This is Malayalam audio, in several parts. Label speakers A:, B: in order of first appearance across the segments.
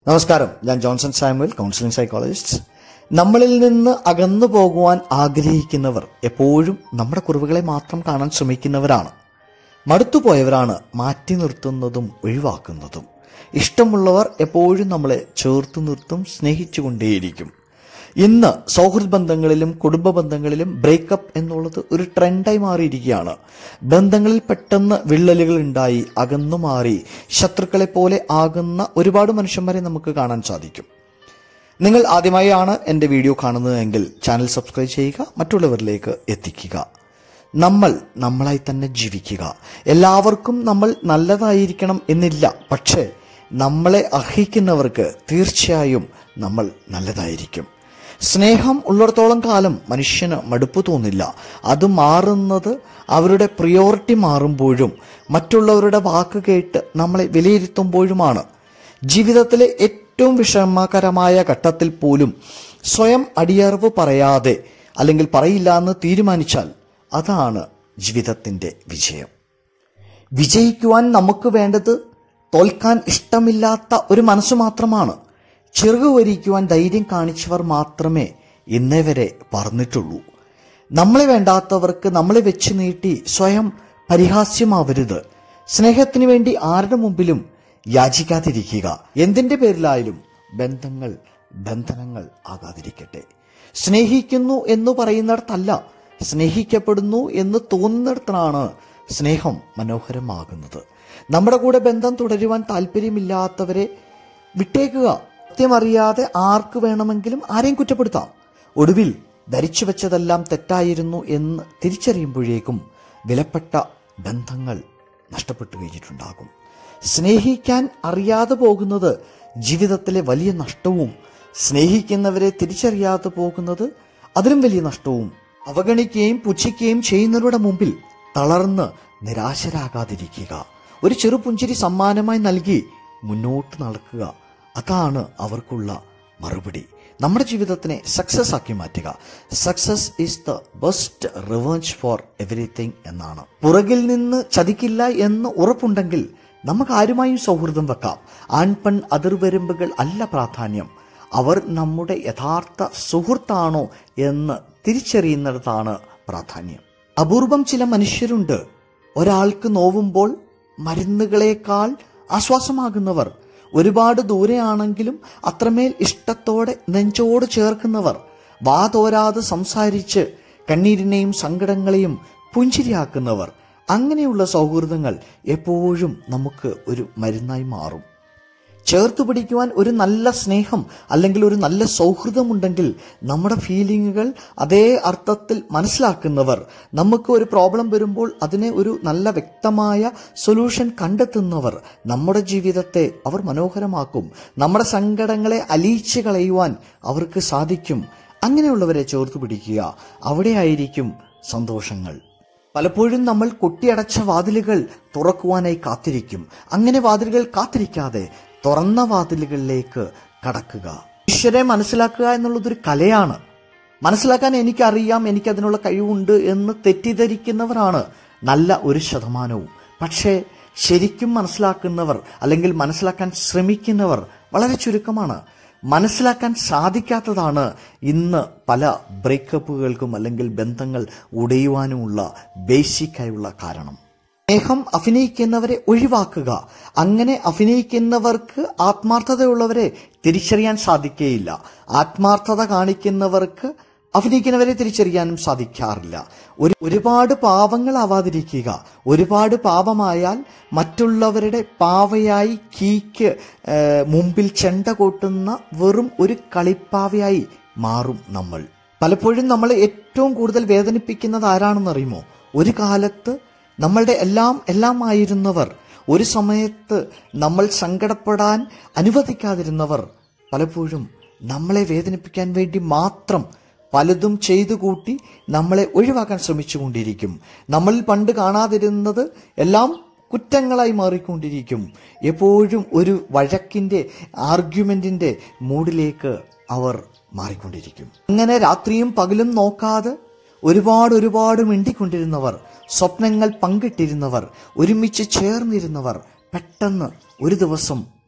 A: നമസ്കാരം ഞാൻ ജോൺസൺ സാമുവൽ കൗൺസിലിംഗ് സൈക്കോളജിസ്റ്റ് നമ്മളിൽ നിന്ന് അകന്നു പോകുവാൻ ആഗ്രഹിക്കുന്നവർ എപ്പോഴും നമ്മുടെ കുറവുകളെ മാത്രം കാണാൻ ശ്രമിക്കുന്നവരാണ് മടുത്തുപോയവരാണ് മാറ്റി നിർത്തുന്നതും ഒഴിവാക്കുന്നതും ഇഷ്ടമുള്ളവർ എപ്പോഴും നമ്മളെ ചേർത്ത് നിർത്തും സ്നേഹിച്ചുകൊണ്ടേയിരിക്കും ഇന്ന് സൗഹൃദ ബന്ധങ്ങളിലും കുടുംബ ബന്ധങ്ങളിലും ബ്രേക്കപ്പ് എന്നുള്ളത് ഒരു ട്രെൻഡായി മാറിയിരിക്കുകയാണ് ബന്ധങ്ങളിൽ പെട്ടെന്ന് വിള്ളലുകൾ ഉണ്ടായി അകന്നു മാറി ശത്രുക്കളെ പോലെ ആകുന്ന ഒരുപാട് മനുഷ്യന്മാരെ നമുക്ക് കാണാൻ സാധിക്കും നിങ്ങൾ ആദ്യമായാണ് എൻ്റെ വീഡിയോ കാണുന്നതെങ്കിൽ ചാനൽ സബ്സ്ക്രൈബ് ചെയ്യുക മറ്റുള്ളവരിലേക്ക് എത്തിക്കുക നമ്മൾ നമ്മളായി തന്നെ ജീവിക്കുക എല്ലാവർക്കും നമ്മൾ നല്ലതായിരിക്കണം എന്നില്ല പക്ഷേ നമ്മളെ അർഹിക്കുന്നവർക്ക് തീർച്ചയായും നമ്മൾ നല്ലതായിരിക്കും സ്നേഹം ഉള്ളിടത്തോളം കാലം മനുഷ്യന് മടുപ്പ് തോന്നില്ല അത് മാറുന്നത് അവരുടെ പ്രിയോറിറ്റി മാറുമ്പോഴും മറ്റുള്ളവരുടെ വാക്ക് കേട്ട് നമ്മളെ വിലയിരുത്തുമ്പോഴുമാണ് ജീവിതത്തിലെ ഏറ്റവും വിഷമകരമായ ഘട്ടത്തിൽ പോലും സ്വയം അടിയറവ് പറയാതെ അല്ലെങ്കിൽ പറയില്ല എന്ന് തീരുമാനിച്ചാൽ അതാണ് ജീവിതത്തിന്റെ വിജയം വിജയിക്കുവാൻ നമുക്ക് വേണ്ടത് തോൽക്കാൻ ഇഷ്ടമില്ലാത്ത ഒരു മനസ്സ് മാത്രമാണ് ചെറുകു വരിക്കുവാൻ ധൈര്യം കാണിച്ചവർ മാത്രമേ ഇന്നേ വരെ പറഞ്ഞിട്ടുള്ളൂ നമ്മളെ വേണ്ടാത്തവർക്ക് നമ്മളെ വെച്ച് നീട്ടി സ്വയം പരിഹാസ്യമാവരുത് സ്നേഹത്തിന് വേണ്ടി ആരുടെ മുമ്പിലും യാചിക്കാതിരിക്കുക എന്തിന്റെ പേരിലായാലും ബന്ധങ്ങൾ ബന്ധനങ്ങൾ ആകാതിരിക്കട്ടെ സ്നേഹിക്കുന്നു എന്ന് പറയുന്നിടത്തല്ല സ്നേഹിക്കപ്പെടുന്നു എന്ന് തോന്നുന്നിടത്താണ് സ്നേഹം മനോഹരമാകുന്നത് നമ്മുടെ കൂടെ ബന്ധം തുടരുവാൻ താല്പര്യമില്ലാത്തവരെ വിട്ടേക്കുക സത്യമറിയാതെ ആർക്ക് വേണമെങ്കിലും ആരെയും കുറ്റപ്പെടുത്താം ഒടുവിൽ ധരിച്ചു വെച്ചതെല്ലാം തെറ്റായിരുന്നു എന്ന് തിരിച്ചറിയുമ്പോഴേക്കും വിലപ്പെട്ട ബന്ധങ്ങൾ നഷ്ടപ്പെട്ടു കഴിഞ്ഞിട്ടുണ്ടാകും സ്നേഹിക്കാൻ അറിയാതെ പോകുന്നത് ജീവിതത്തിലെ വലിയ നഷ്ടവും സ്നേഹിക്കുന്നവരെ തിരിച്ചറിയാതെ പോകുന്നത് അതിലും വലിയ നഷ്ടവും അവഗണിക്കുകയും പുച്ഛിക്കുകയും ചെയ്യുന്നവരുടെ മുമ്പിൽ തളർന്ന് നിരാശരാകാതിരിക്കുക ഒരു ചെറു പുഞ്ചിരി സമ്മാനമായി നൽകി മുന്നോട്ട് നടക്കുക അതാണ് അവർക്കുള്ള മറുപടി നമ്മുടെ ജീവിതത്തിനെ സക്സസ് ആക്കി മാറ്റുക success is the best revenge for everything എന്നാണ് പുറകിൽ നിന്ന് ചതിക്കില്ല എന്ന് ഉറപ്പുണ്ടെങ്കിൽ നമുക്ക് ആരുമായും സൗഹൃദം വെക്കാം ആൺപെൺ അതിർവരുമ്പുകൾ അല്ല പ്രാധാന്യം അവർ നമ്മുടെ യഥാർത്ഥ സുഹൃത്താണോ എന്ന് തിരിച്ചറിയുന്നിടത്താണ് പ്രാധാന്യം അപൂർവം ചില മനുഷ്യരുണ്ട് ഒരാൾക്ക് നോവുമ്പോൾ മരുന്നുകളേക്കാൾ ആശ്വാസമാകുന്നവർ ഒരുപാട് ദൂരെയാണെങ്കിലും അത്രമേൽ ഇഷ്ടത്തോടെ നെഞ്ചോട് ചേർക്കുന്നവർ വാതോരാതെ സംസാരിച്ച് കണ്ണീരിനെയും സങ്കടങ്ങളെയും പുഞ്ചിരിയാക്കുന്നവർ അങ്ങനെയുള്ള സൗഹൃദങ്ങൾ എപ്പോഴും നമുക്ക് ഒരു മരുന്നായി മാറും ചേർത്ത് പിടിക്കുവാൻ ഒരു നല്ല സ്നേഹം അല്ലെങ്കിൽ ഒരു നല്ല സൗഹൃദമുണ്ടെങ്കിൽ നമ്മുടെ ഫീലിങ്ങുകൾ അതേ അർത്ഥത്തിൽ മനസ്സിലാക്കുന്നവർ നമുക്ക് ഒരു പ്രോബ്ലം വരുമ്പോൾ അതിനെ ഒരു നല്ല വ്യക്തമായ സൊല്യൂഷൻ കണ്ടെത്തുന്നവർ നമ്മുടെ ജീവിതത്തെ അവർ മനോഹരമാക്കും നമ്മുടെ സങ്കടങ്ങളെ അലിയിച്ച് കളയുവാൻ അവർക്ക് സാധിക്കും അങ്ങനെയുള്ളവരെ ചേർത്ത് പിടിക്കുക അവിടെയായിരിക്കും സന്തോഷങ്ങൾ പലപ്പോഴും നമ്മൾ കൊട്ടിയടച്ച വാതിലുകൾ തുറക്കുവാനായി കാത്തിരിക്കും അങ്ങനെ വാതിലുകൾ കാത്തിരിക്കാതെ തുറന്ന വാതിലുകളിലേക്ക് കടക്കുക ഈശ്വരെ മനസ്സിലാക്കുക എന്നുള്ളതൊരു കലയാണ് മനസ്സിലാക്കാൻ എനിക്കറിയാം എനിക്കതിനുള്ള കഴിവുണ്ട് എന്ന് തെറ്റിദ്ധരിക്കുന്നവരാണ് നല്ല ഒരു ശതമാനവും പക്ഷേ ശരിക്കും മനസ്സിലാക്കുന്നവർ അല്ലെങ്കിൽ മനസ്സിലാക്കാൻ ശ്രമിക്കുന്നവർ വളരെ ചുരുക്കമാണ് മനസ്സിലാക്കാൻ സാധിക്കാത്തതാണ് ഇന്ന് പല ബ്രേക്കപ്പുകൾക്കും അല്ലെങ്കിൽ ബന്ധങ്ങൾ ഉടയുവാനുമുള്ള ബേസിക്കായുള്ള കാരണം സ്നേഹം അഭിനയിക്കുന്നവരെ ഒഴിവാക്കുക അങ്ങനെ അഭിനയിക്കുന്നവർക്ക് ആത്മാർത്ഥതയുള്ളവരെ തിരിച്ചറിയാൻ സാധിക്കുകയില്ല ആത്മാർത്ഥത കാണിക്കുന്നവർക്ക് അഭിനയിക്കുന്നവരെ തിരിച്ചറിയാനും സാധിക്കാറില്ല ഒരു ഒരുപാട് പാവങ്ങളാവാതിരിക്കുക ഒരുപാട് പാപമായാൽ മറ്റുള്ളവരുടെ പാവയായി കീക്ക് ഏഹ്, മുമ്പിൽ ചെണ്ട കൊട്ടുന്ന വെറും ഒരു കളിപ്പാവയായി മാറും നമ്മൾ പലപ്പോഴും നമ്മൾ ഏറ്റവും കൂടുതൽ വേദനിപ്പിക്കുന്നത് ആരാണെന്നറിയുമോ ഒരു കാലത്ത് നമ്മളുടെ എല്ലാം എല്ലാം ആയിരുന്നവർ ഒരു സമയത്ത് നമ്മൾ സങ്കടപ്പെടാൻ അനുവദിക്കാതിരുന്നവർ പലപ്പോഴും നമ്മളെ വേദനിപ്പിക്കാൻ വേണ്ടി മാത്രം പലതും ചെയ്തു കൂട്ടി നമ്മളെ ഒഴിവാക്കാൻ ശ്രമിച്ചുകൊണ്ടിരിക്കും നമ്മൾ പണ്ട് കാണാതിരുന്നത് എല്ലാം കുറ്റങ്ങളായി മാറിക്കൊണ്ടിരിക്കും എപ്പോഴും ഒരു വഴക്കിന്റെ ആർഗ്യുമെന്റിന്റെ മൂഡിലേക്ക് അവർ മാറിക്കൊണ്ടിരിക്കും അങ്ങനെ രാത്രിയും പകലും നോക്കാതെ ഒരുപാട് ഒരുപാട് മിണ്ടിക്കൊണ്ടിരുന്നവർ സ്വപ്നങ്ങൾ പങ്കിട്ടിരുന്നവർ ഒരുമിച്ച് ചേർന്നിരുന്നവർ പെട്ടെന്ന് ഒരു ദിവസം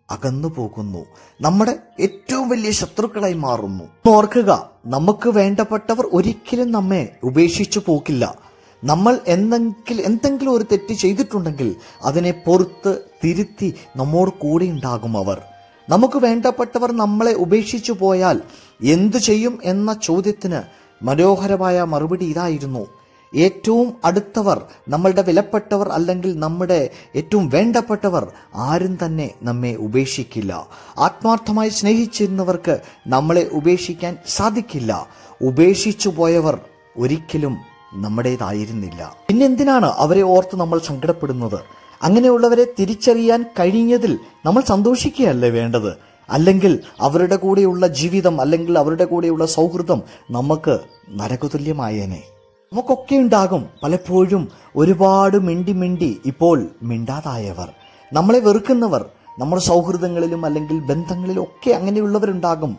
A: അകന്നു പോകുന്നു നമ്മുടെ ഏറ്റവും വലിയ ശത്രുക്കളായി മാറുന്നു ഓർക്കുക നമുക്ക് വേണ്ടപ്പെട്ടവർ ഒരിക്കലും നമ്മെ ഉപേക്ഷിച്ചു പോകില്ല നമ്മൾ എന്തെങ്കിലും എന്തെങ്കിലും ഒരു തെറ്റ് ചെയ്തിട്ടുണ്ടെങ്കിൽ അതിനെ പൊറുത്ത് തിരുത്തി നമ്മോട് കൂടെ ഉണ്ടാകും അവർ നമുക്ക് വേണ്ടപ്പെട്ടവർ നമ്മളെ ഉപേക്ഷിച്ചു പോയാൽ എന്തു ചെയ്യും എന്ന ചോദ്യത്തിന് മനോഹരമായ മറുപടി ഇതായിരുന്നു ഏറ്റവും അടുത്തവർ നമ്മളുടെ വിലപ്പെട്ടവർ അല്ലെങ്കിൽ നമ്മുടെ ഏറ്റവും വേണ്ടപ്പെട്ടവർ ആരും തന്നെ നമ്മെ ഉപേക്ഷിക്കില്ല ആത്മാർത്ഥമായി സ്നേഹിച്ചിരുന്നവർക്ക് നമ്മളെ ഉപേക്ഷിക്കാൻ സാധിക്കില്ല ഉപേക്ഷിച്ചു പോയവർ ഒരിക്കലും നമ്മുടേതായിരുന്നില്ല പിന്നെന്തിനാണ് അവരെ ഓർത്ത് നമ്മൾ സങ്കടപ്പെടുന്നത് അങ്ങനെയുള്ളവരെ തിരിച്ചറിയാൻ കഴിഞ്ഞതിൽ നമ്മൾ സന്തോഷിക്കുകയല്ലേ വേണ്ടത് അല്ലെങ്കിൽ അവരുടെ കൂടെയുള്ള ജീവിതം അല്ലെങ്കിൽ അവരുടെ കൂടെയുള്ള സൗഹൃദം നമുക്ക് നരകതുല്യമായേനെ നമുക്കൊക്കെ ഉണ്ടാകും പലപ്പോഴും ഒരുപാട് മിണ്ടി മിണ്ടി ഇപ്പോൾ മിണ്ടാതായവർ നമ്മളെ വെറുക്കുന്നവർ നമ്മുടെ സൗഹൃദങ്ങളിലും അല്ലെങ്കിൽ ബന്ധങ്ങളിലും ഒക്കെ അങ്ങനെയുള്ളവരുണ്ടാകും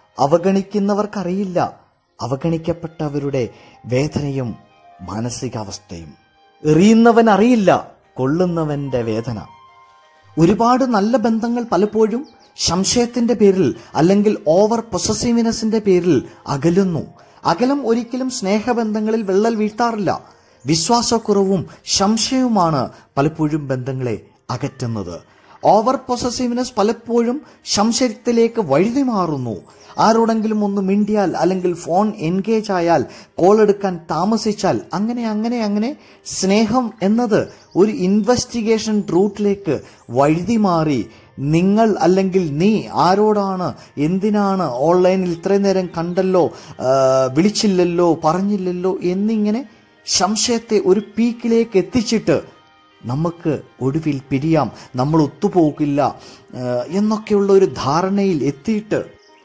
A: അവഗണിക്കുന്നവർക്കറിയില്ല അവഗണിക്കപ്പെട്ടവരുടെ വേദനയും മാനസികാവസ്ഥയും എറിയുന്നവൻ അറിയില്ല കൊള്ളുന്നവന്റെ വേദന ഒരുപാട് നല്ല ബന്ധങ്ങൾ പലപ്പോഴും സംശയത്തിന്റെ പേരിൽ അല്ലെങ്കിൽ ഓവർ പൊസസീവ്നെസിന്റെ പേരിൽ അകലുന്നു അകലം ഒരിക്കലും സ്നേഹബന്ധങ്ങളിൽ വെള്ളൽ വീഴ്ത്താറില്ല വിശ്വാസക്കുറവും സംശയവുമാണ് പലപ്പോഴും ബന്ധങ്ങളെ അകറ്റുന്നത് ഓവർ പൊസസീവ്നെസ് പലപ്പോഴും സംശയത്തിലേക്ക് വഴുതി മാറുന്നു ആരോടെങ്കിലും ഒന്ന് മിണ്ടിയാൽ അല്ലെങ്കിൽ ഫോൺ എൻഗേജ് ആയാൽ കോൾ എടുക്കാൻ താമസിച്ചാൽ അങ്ങനെ അങ്ങനെ അങ്ങനെ സ്നേഹം എന്നത് ഒരു ഇൻവെസ്റ്റിഗേഷൻ റൂട്ടിലേക്ക് വഴുതി മാറി നിങ്ങൾ അല്ലെങ്കിൽ നീ ആരോടാണ് എന്തിനാണ് ഓൺലൈനിൽ ഇത്രയും നേരം കണ്ടല്ലോ ആ, വിളിച്ചില്ലല്ലോ പറഞ്ഞില്ലല്ലോ എന്നിങ്ങനെ സംശയത്തെ ഒരു പീക്കിലേക്ക് എത്തിച്ചിട്ട് നമുക്ക് ഒടുവിൽ പിരിയാം നമ്മൾ ഒത്തുപോകില്ല ആ, എന്നൊക്കെയുള്ള ഒരു ധാരണയിൽ എത്തിയിട്ട്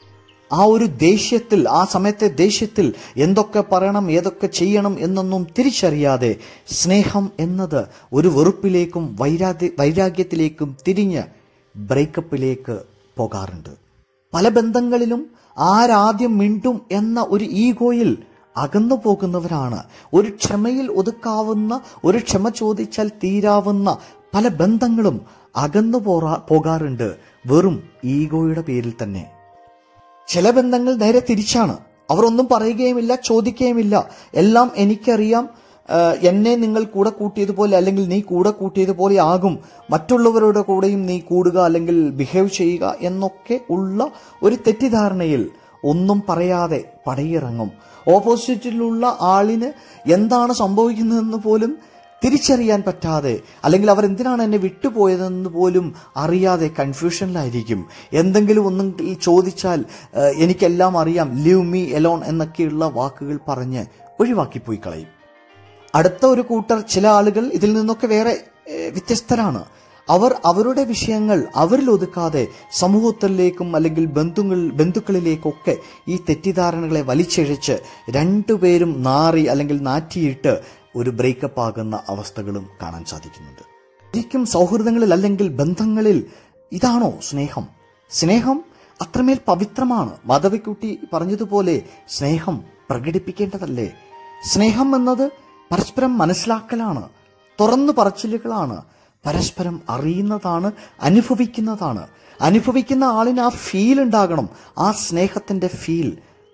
A: ആ ഒരു ദേഷ്യത്തിൽ ആ സമയത്തെ ദേഷ്യത്തിൽ എന്തൊക്കെ പറയണം ഏതൊക്കെ ചെയ്യണം എന്നൊന്നും തിരിച്ചറിയാതെ സ്നേഹം എന്നത് ഒരു വെറുപ്പിലേക്കും വൈരാഗ്യ വൈരാഗ്യത്തിലേക്കും തിരിഞ്ഞ് ബ്രേക്കപ്പിലേക്ക് പോകാറുണ്ട് പല ബന്ധങ്ങളിലും ആരാദ്യം മിണ്ടും എന്ന ഒരു ഈഗോയിൽ അകന്നു പോകുന്നവരാണ് ഒരു ക്ഷമയിൽ ഒതുക്കാവുന്ന ഒരു ക്ഷമ ചോദിച്ചാൽ തീരാവുന്ന പല ബന്ധങ്ങളും അകന്നു പോറാ പോകാറുണ്ട് വെറും ഈഗോയുടെ പേരിൽ തന്നെ ചില ബന്ധങ്ങൾ നേരെ തിരിച്ചാണ് അവർ ഒന്നും പറയുകയുമില്ല ചോദിക്കുകയുമില്ല എല്ലാം എനിക്കറിയാം ആ, എന്നെ നിങ്ങൾ കൂടെ കൂട്ടിയതുപോലെ അല്ലെങ്കിൽ നീ കൂടെ കൂട്ടിയതുപോലെ ആകും മറ്റുള്ളവരുടെ കൂടെയും നീ കൂടുക അല്ലെങ്കിൽ ബിഹേവ് ചെയ്യുക എന്നൊക്കെ ഉള്ള ഒരു തെറ്റിദ്ധാരണയിൽ ഒന്നും പറയാതെ പടയിറങ്ങും ഓപ്പോസിറ്റിലുള്ള ആളിന് എന്താണ് സംഭവിക്കുന്നതെന്ന് പോലും തിരിച്ചറിയാൻ പറ്റാതെ അല്ലെങ്കിൽ അവർ എന്തിനാണ് എന്നെ വിട്ടുപോയതെന്ന് പോലും അറിയാതെ കൺഫ്യൂഷനിലായിരിക്കും എന്തെങ്കിലും ഒന്നും ചോദിച്ചാൽ "ഏഹ്, എനിക്കെല്ലാം അറിയാം ലിവ് മീ എലോൺ എന്നൊക്കെയുള്ള വാക്കുകൾ പറഞ്ഞ് ഒഴിവാക്കിപ്പോയി കളയും അടുത്ത ഒരു കൂട്ടർ ചില ആളുകൾ ഇതിൽ നിന്നൊക്കെ വേറെ ഏഹ്, വ്യത്യസ്തരാണ് അവർ അവരുടെ വിഷയങ്ങൾ അവരിൽ ഒതുക്കാതെ സമൂഹത്തിലേക്കും അല്ലെങ്കിൽ ബന്ധുക്കൾ ബന്ധുക്കളിലേക്കൊക്കെ ഈ തെറ്റിദ്ധാരണകളെ വലിച്ചിഴച്ച് രണ്ടുപേരും നാറി അല്ലെങ്കിൽ നാറ്റിയിട്ട് ഒരു ബ്രേക്കപ്പ് ആകുന്ന അവസ്ഥകളും കാണാൻ സാധിക്കുന്നുണ്ട് ശരിക്കും സൗഹൃദങ്ങളിൽ അല്ലെങ്കിൽ ബന്ധങ്ങളിൽ ഇതാണോ സ്നേഹം സ്നേഹം അത്രമേൽ പവിത്രമാണ് മാധവിക്കുട്ടി പറഞ്ഞതുപോലെ സ്നേഹം പ്രകടിപ്പിക്കേണ്ടതല്ലേ സ്നേഹം എന്നത് പരസ്പരം മനസ്സിലാക്കലാണ് തുറന്നു പറച്ചിലുകളാണ് പരസ്പരം അറിയുന്നതാണ് അനുഭവിക്കുന്നതാണ് അനുഭവിക്കുന്ന ആളിന് ആ ഫീൽ ഉണ്ടാകണം ആ സ്നേഹത്തിന്റെ ഫീൽ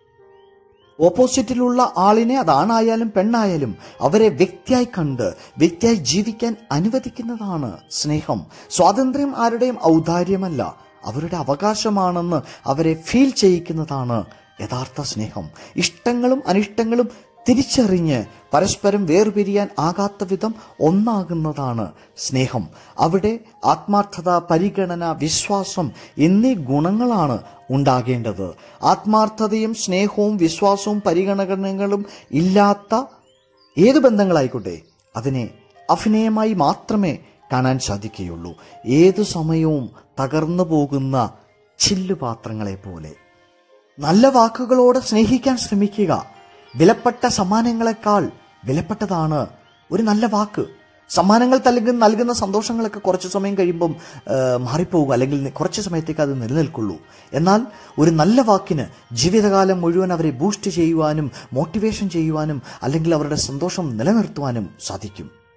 A: ഓപ്പോസിറ്റിലുള്ള ആളിനെ അതാണായാലും പെണ്ണായാലും അവരെ വ്യക്തിയായി കണ്ട് വ്യക്തിയായി ജീവിക്കാൻ അനുവദിക്കുന്നതാണ് സ്നേഹം സ്വാതന്ത്ര്യം ആരുടെയും ഔദാര്യമല്ല അവരുടെ അവകാശമാണെന്ന് അവരെ ഫീൽ ചെയ്യിക്കുന്നതാണ് യഥാർത്ഥ സ്നേഹം ഇഷ്ടങ്ങളും അനിഷ്ടങ്ങളും തിരിച്ചറിഞ്ഞ് പരസ്പരം വേർപിരിയാൻ ആകാത്ത വിധം ഒന്നാകുന്നതാണ് സ്നേഹം അവിടെ ആത്മാർത്ഥത പരിഗണന വിശ്വാസം എന്നീ ഗുണങ്ങളാണ് ഉണ്ടാകേണ്ടത് ആത്മാർത്ഥതയും സ്നേഹവും വിശ്വാസവും പരിഗണനകളും ഇല്ലാത്ത ഏത് ബന്ധങ്ങളായിക്കോട്ടെ അതിനെ അഭിനയമായി മാത്രമേ കാണാൻ സാധിക്കുകയുള്ളൂ ഏതു സമയവും തകർന്നു പോകുന്ന ചില്ലുപാത്രങ്ങളെ പോലെ നല്ല വാക്കുകളോട് സ്നേഹിക്കാൻ ശ്രമിക്കുക വിലപ്പെട്ട സമ്മാനങ്ങളെക്കാൾ വിലപ്പെട്ടതാണ് ഒരു നല്ല വാക്ക് സമ്മാനങ്ങൾ നൽകുന്ന നൽകുന്ന സന്തോഷങ്ങളൊക്കെ കുറച്ച് സമയം കഴിയുമ്പം ആ, മാറിപ്പോകും അല്ലെങ്കിൽ കുറച്ച് സമയത്തേക്ക് അത് നിലനിൽക്കുള്ളൂ എന്നാൽ ഒരു നല്ല വാക്കിന് ജീവിതകാലം മുഴുവൻ അവരെ ബൂസ്റ്റ് ചെയ്യുവാനും മോട്ടിവേഷൻ ചെയ്യുവാനും അല്ലെങ്കിൽ അവരുടെ സന്തോഷം നിലനിർത്തുവാനും സാധിക്കും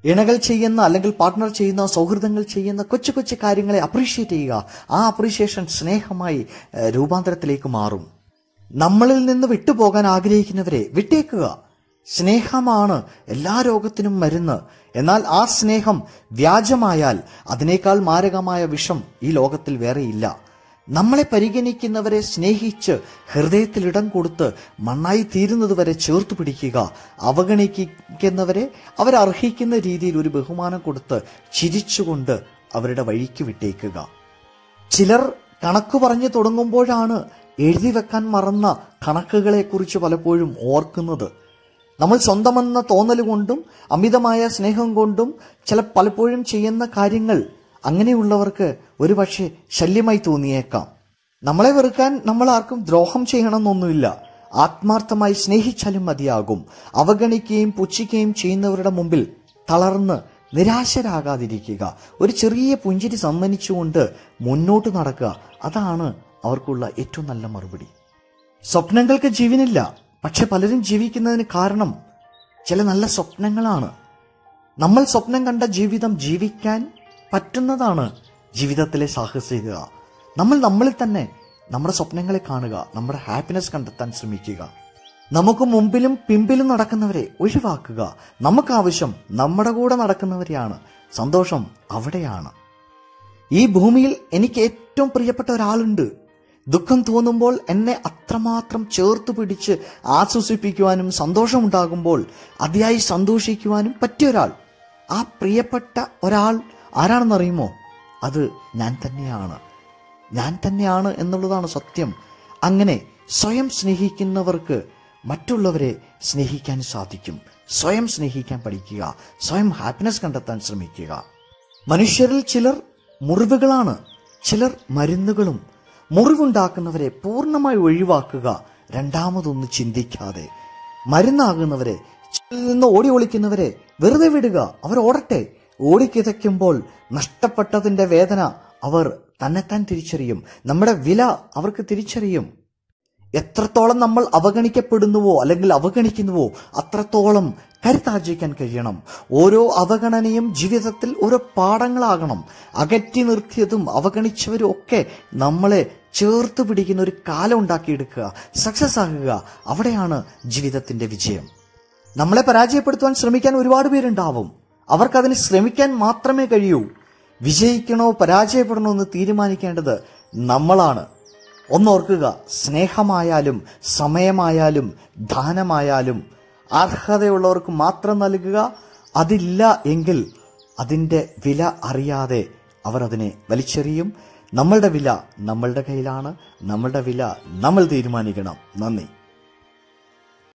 A: ഇണകൾ ചെയ്യുന്ന അല്ലെങ്കിൽ പാർട്ട്ണർ ചെയ്യുന്ന സൗഹൃദങ്ങൾ ചെയ്യുന്ന കൊച്ചു കൊച്ചു കാര്യങ്ങളെ അപ്രീഷിയേറ്റ് ചെയ്യുക ആ അപ്രീഷിയേഷൻ സ്നേഹമായി ഏഹ്, രൂപാന്തരത്തിലേക്ക് മാറും നമ്മളിൽ നിന്ന് വിട്ടുപോകാൻ ആഗ്രഹിക്കുന്നവരെ വിട്ടേക്കുക സ്നേഹമാണ് എല്ലാ രോഗത്തിനും മരുന്ന് എന്നാൽ ആ സ്നേഹം വ്യാജമായാൽ അതിനേക്കാൾ മാരകമായ വിഷം ഈ ലോകത്തിൽ വേറെയില്ല നമ്മളെ പരിഗണിക്കുന്നവരെ സ്നേഹിച്ച് ഹൃദയത്തിൽ ഇടം കൊടുത്ത് മണ്ണായി തീരുന്നതുവരെ ചേർത്ത് പിടിക്കുക അവഗണിക്കുന്നവരെ അവരർഹിക്കുന്ന രീതിയിൽ ഒരു ബഹുമാനം കൊടുത്ത് ചിരിച്ചുകൊണ്ട് അവരുടെ വഴിക്ക് വിട്ടേക്കുക ചിലർ കണക്ക് പറഞ്ഞു തുടങ്ങുമ്പോഴാണ് എഴുതി വെക്കാൻ മറന്ന കണക്കുകളെക്കുറിച്ച് പലപ്പോഴും ഓർക്കുന്നത് നമ്മൾ സ്വന്തമെന്ന തോന്നൽ കൊണ്ടും അമിതമായ സ്നേഹം കൊണ്ടും ചില പലപ്പോഴും ചെയ്യുന്ന കാര്യങ്ങൾ അങ്ങനെയുള്ളവർക്ക് ഒരുപക്ഷെ ശല്യമായി തോന്നിയേക്കാം നമ്മളെ വെറുക്കാൻ നമ്മൾ ആർക്കും ദ്രോഹം ചെയ്യണമെന്നൊന്നുമില്ല ആത്മാർത്ഥമായി സ്നേഹിച്ചാലും മതിയാകും അവഗണിക്കുകയും പുച്ഛിക്കുകയും ചെയ്യുന്നവരുടെ മുമ്പിൽ തളർന്ന് നിരാശരാകാതിരിക്കുക ഒരു ചെറിയ പുഞ്ചിരി സമ്മാനിച്ചുകൊണ്ട് മുന്നോട്ട് നടക്കുക അതാണ് അവർക്കുള്ള ഏറ്റവും നല്ല മറുപടി സ്വപ്നങ്ങൾക്ക് ജീവനില്ല പക്ഷെ പലരും ജീവിക്കുന്നതിന് കാരണം ചില നല്ല സ്വപ്നങ്ങളാണ് നമ്മൾ സ്വപ്നം കണ്ട ജീവിതം ജീവിക്കാൻ പറ്റുന്നതാണ് ജീവിതത്തിലെ സാഹസികത നമ്മൾ നമ്മളിൽ തന്നെ നമ്മുടെ സ്വപ്നങ്ങളെ കാണുക നമ്മുടെ ഹാപ്പിനെസ് കണ്ടെത്താൻ ശ്രമിക്കുക നമുക്ക് മുമ്പിലും പിമ്പിലും നടക്കുന്നവരെ ഒഴിവാക്കുക നമുക്ക് ആവശ്യം നമ്മുടെ കൂടെ നടക്കുന്നവരെയാണ് സന്തോഷം അവിടെയാണ് ഈ ഭൂമിയിൽ എനിക്ക് ഏറ്റവും പ്രിയപ്പെട്ട ഒരാളുണ്ട് ദുഃഖം തോന്നുമ്പോൾ എന്നെ അത്രമാത്രം ചേർത്ത് പിടിച്ച് ആശ്വസിപ്പിക്കുവാനും സന്തോഷമുണ്ടാകുമ്പോൾ അതിയായി സന്തോഷിക്കുവാനും പറ്റിയ ഒരാൾ ആ പ്രിയപ്പെട്ട ഒരാൾ ആരാണെന്നറിയുമോ അത് ഞാൻ തന്നെയാണ് ഞാൻ തന്നെയാണ് എന്നുള്ളതാണ് സത്യം അങ്ങനെ സ്വയം സ്നേഹിക്കുന്നവർക്ക് മറ്റുള്ളവരെ സ്നേഹിക്കാൻ സാധിക്കും സ്വയം സ്നേഹിക്കാൻ പഠിക്കുക സ്വയം ഹാപ്പിനെസ് കണ്ടെത്താൻ ശ്രമിക്കുക മനുഷ്യരിൽ ചിലർ മുറിവുകളാണ് ചിലർ മരുന്നുകളും മുറിവുണ്ടാക്കുന്നവരെ പൂർണ്ണമായി ഒഴിവാക്കുക രണ്ടാമതൊന്ന് ചിന്തിക്കാതെ മരുന്നാകുന്നവരെ ചിലരിൽ നിന്ന് ഓടി ഒളിക്കുന്നവരെ വെറുതെ വിടുക അവർ ഓടട്ടെ ഓടിക്കിതയ്ക്കുമ്പോൾ നഷ്ടപ്പെട്ടതിന്റെ വേദന അവർ തന്നെത്താൻ തിരിച്ചറിയും നമ്മുടെ വില അവർക്ക് തിരിച്ചറിയും എത്രത്തോളം നമ്മൾ അവഗണിക്കപ്പെടുന്നുവോ അല്ലെങ്കിൽ അവഗണിക്കുന്നുവോ അത്രത്തോളം കരുത്താർജിക്കാൻ കഴിയണം ഓരോ അവഗണനയും ജീവിതത്തിൽ ഓരോ പാഠങ്ങളാകണം അകറ്റി നിർത്തിയതും അവഗണിച്ചവരും ഒക്കെ നമ്മളെ ചേർത്ത് പിടിക്കുന്ന ഒരു കാലം ഉണ്ടാക്കിയെടുക്കുക സക്സസ് ആകുക അവിടെയാണ് ജീവിതത്തിന്റെ വിജയം നമ്മളെ പരാജയപ്പെടുത്തുവാൻ ശ്രമിക്കാൻ ഒരുപാട് പേരുണ്ടാവും അവർക്കതിന് ശ്രമിക്കാൻ മാത്രമേ കഴിയൂ വിജയിക്കണോ പരാജയപ്പെടണോ എന്ന് തീരുമാനിക്കേണ്ടത് നമ്മളാണ് ഒന്നോർക്കുക സ്നേഹമായാലും സമയമായാലും ദാനമായാലും അർഹതയുള്ളവർക്ക് മാത്രം നൽകുക അതില്ല എങ്കിൽ അതിൻ്റെ വില അറിയാതെ അവർ അതിനെ വലിച്ചെറിയും നമ്മളുടെ വില നമ്മളുടെ കയ്യിലാണ് നമ്മളുടെ വില നമ്മൾ തീരുമാനിക്കണം നന്ദി